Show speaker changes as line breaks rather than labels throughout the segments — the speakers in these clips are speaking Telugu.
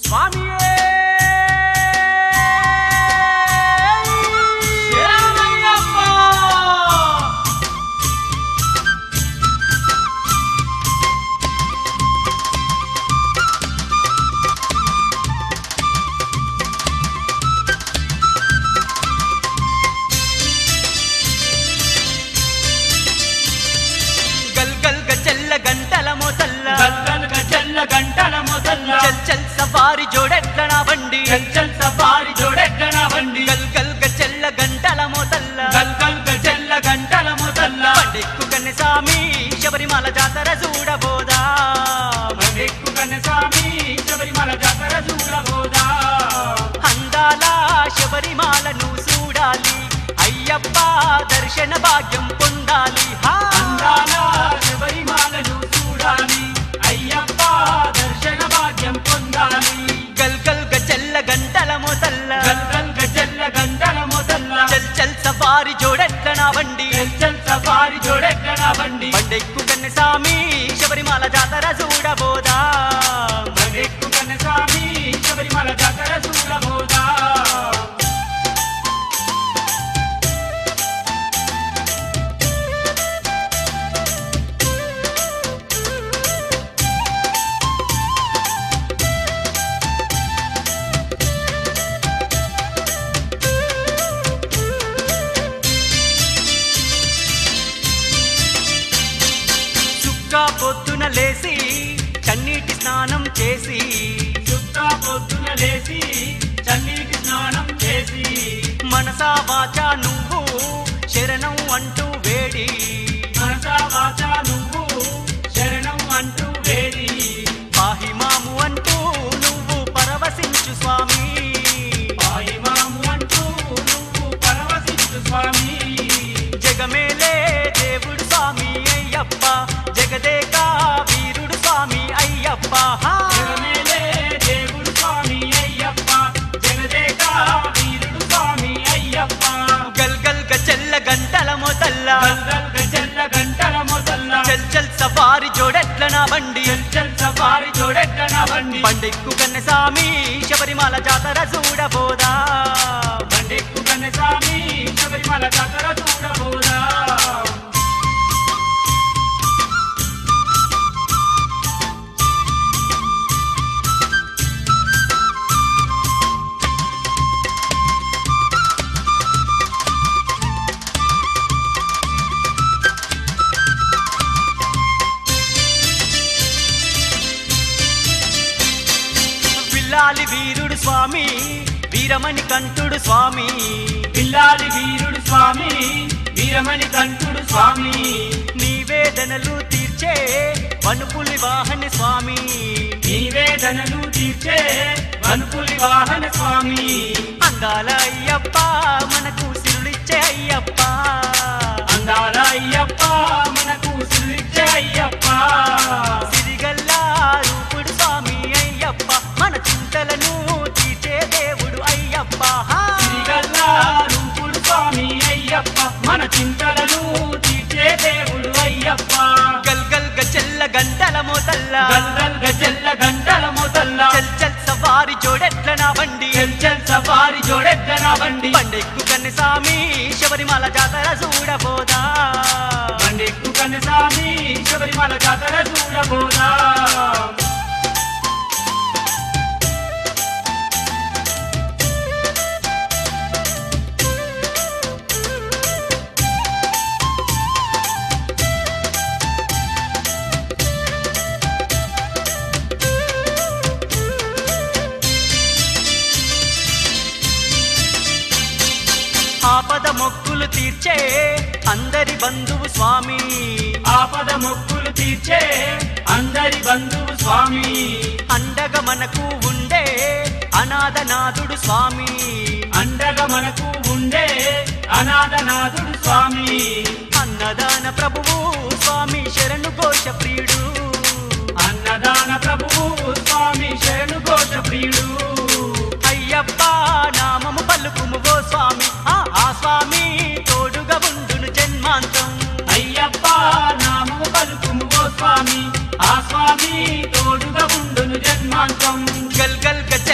స్వామియే శరణమయ్యప్ప గల్ గల్ గజల్ల గంటల మొదల్ల
గల్గల్ గజల్ల గంటల మొదల్ల
చల్ చల్ సవారి జోడెట్ల నా బండి
చంచల్ సఫారి జోడెక్కన బండి
గల్ గల్ గజల్ల గంటల మొదల్ల
గల్గల్ గజల్ల గంటల మొదల్ల
పండెక్కు కన్నె సామి శబరిమల జాతర చూడబోదా
ఎక్కు కన్నస్వామి శబరిమల జాతర చూడబోదా
అందాల శబరిమాలను చూడాలి అయ్యప్ప దర్శన భాగ్యం పొందాలి హా!
అందాల శబరిమాలను చూడాలి అయ్యప్ప దర్శన భాగ్యం పొందాలి
గల్ గల్ గజల్ల గంటల మొదల్ల
గల్గల్ గజల్ల గంటల మొదల్ల
చల్ చల్ సవారి జోడెట్ల నా బండి
చంచల్ సఫారి జోడెక్కన బండి
పండెక్కు కన్నె సామి శబరిమల జాతర చూడబోదా
ఎక్కు కన్నస్వామి శబరిమల జాతర చూడబోదా
చుక్క పొద్దున లేసి కన్నీటి స్నానం చేసి
చుక్క పొద్దున లేచి చన్నీటి స్నానం చేసి
మనసా వాచా నువ్వు శరణం అంటూ వేడి
మనసా వాచ నువ్వు శరణం అంటూ వేడి
పాహిమాము అంటూ నువ్వు పరవశించు స్వామి
పాయిమాము అంటూ నువ్వు పరవశించు స్వామి
జగమేలే దేవుడు స్వామి అయ్యప్ప జగదేక వీరుడు స్వామి అయ్యప్ప హా!
జగమేలే దేవుడు స్వామి అయ్యప్ప జగదేక వీరుడు స్వామి అయ్యప్ప
గల్ గల్ గజల్ల గంటల మొదల్ల
గల్గల్ గజల్ల గంటల మొదల్ల
చల్ చల్ సవారి జోడెట్ల నా బండి
చంచల్ సఫారి జోడెక్కన బండి
పండెక్కు కన్నె సామి శబరిమల జాతర చూడబోదా
బండెక్కు కన్నస్వామి శబరిమల జాతర చూడబోదా
పిల్లాలి వీరుడు స్వామి వీరమణి కంఠుడు స్వామి
పిల్లాలి వీరుడు స్వామి వీరమణి కంఠుడు స్వామి
నీవేదనలు తీర్చే వనుపులి వాహన స్వామి
నీవేదనలు తీర్చే వనుపులి వాహన స్వామి
అందాల అయ్యప్ప మనకు సిరులిచ్చే అయ్యప్ప
అందాల అయ్యప్ప మనకు సిరిచ్చే అయ్యప్ప
సిరిగల్లా రూపుడు స్వామి అయ్యప్ప మన చింతలను తీర్చే దేవుడు అయ్యప్ప హా!
సిరిగల్లా రూపుడు స్వామి అయ్యప్ప మన చింతలను తీర్చే దేవుడు అయ్యప్ప
గల్ గల్ గజల్ల గంటల మొదల్ల
గల్గల్ గజల్ల గంటల మొదల్ల
చల్ చల్ సవారి జోడెట్ల నా బండి
చెంచల్ సఫారి జోడెక్కన బండి
పండెక్కు కన్నె సామి శబరిమల జాతర చూడబోదా
బండెక్కు కన్నస్వామి శబరిమల జాతర చూడబోదా
ఆపద మొక్కులు తీర్చే అందరి బంధువు స్వామి
ఆపద మొక్కులు తీర్చే అందరి బంధువు స్వామి
అండగ మనకు ఉండే అనాథనాథుడు స్వామి
అండగా మనకు ఉండే అనాథనాథుడు స్వామి
అన్నదాన ప్రభువు స్వామి శరణు ఘోష ప్రియుడు
అన్నదాన ప్రభువు స్వామి శరణు ఘోష ప్రియుడు
అయ్యప్ప నామము పలుకుము ఓ స్వామి ఆ ఆ స్వామి తోడుగా ఉండును జన్మాంతం
అయ్యప్ప నామము పలుకుము ఓ స్వామి ఆ స్వామి తోడుగా ఉండును జన్మాంతం
గల్ గల్ గజ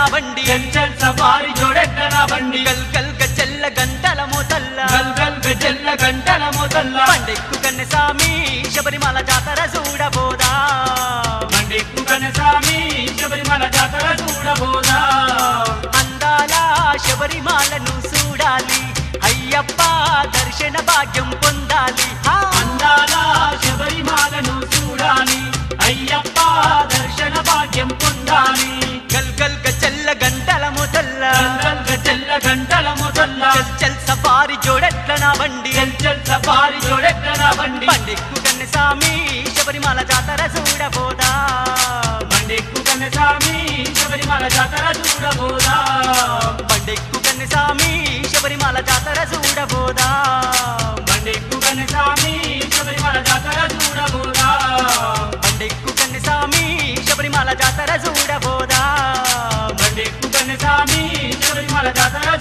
బండి
చల్ చల్ సవారి జోడెట్ల నా బండి
గల్ గల్ గజల్ల గంటల మోతల్ల
గల్ గల్ గజల్ల గంటల మొదల్ల
పండెక్కు కన్నె సామి శబరిమల జాతర చూడబోదా
బండెక్కు కనసామి శబరిమల జాతర చూడబోదా
అందాల శబరిమాలను చూడాలి అయ్యప్ప దర్శన భాగ్యం పొందాలి ఆ!
అందాల శబరిమాలను చూడాలి అయ్యప్ప దర్శన భాగ్యం పొందాలి
గల్ గల్ గజల్ల గంటల మోతల్ల
గల్ గల్ గజల్ల గంటల మొదల్ల
చల్ చల్ సఫారీ జోడెట్ల నా బండి
చల్ చల్ సవారి జోడెట్ల నా బండి
పండెక్కు కన్నె సామి శబరిమల జాతర చూడబోదా
బండెక్కు కనసామి శబరిమల జాతర చూడబోదా
పండెక్కు కన్నె సామి శబరిమల జాతర చూడబోదా
బండెక్కు కనసామి శబరిమల జాతర చూడబోదా
పండెక్కు కన్నె సామి శబరిమల జాతర చూడబోదా
బండెక్కు కనసామి శబరిమల జాతర